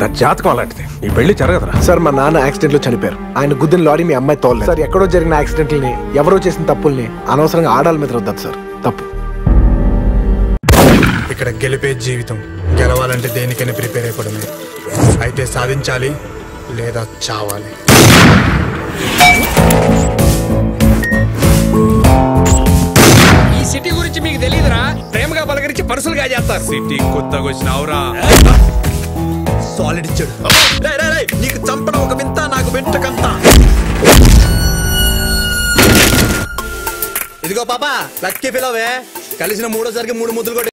నా జాతకం అలాంటిది ఈ పెళ్లి జరగదురా సార్ మా నాన్న యాక్సిడెంట్ లో చనిపోయారు ఆయన గుద్దిన లారీ మీ అమ్మాయి తోలేదు సార్ ఎక్కడో జరిగిన యాక్సిడెంట్లని ఎవరో చేసిన తప్పుల్ని అనవసరంగా ఆడాల మీద రుద్దదు సార్ తప్పు ఇక్కడ గెలిపే జీవితం గెలవాలంటే దేనికైనా ప్రిపేర్ అయిపోవడమే అయితే సాధించాలి లేదా చావాలి ఈ సిటీ గురించి మీకు తెలియదురా ప్రేమగా పలకరించి పర్సులుగా చేస్తారు సిటీ కొత్తగా వచ్చినావురా సాలిడ్ ఇచ్చాడు రేయ్, రేయ్, రేయ్, నీకు చంపడం ఒక వింత నాకు వెంటకంత ఇదిగో పాప లక్కీ పిలవే కలిసిన మూడోసారికి మూడు ముద్దులు కొట్టి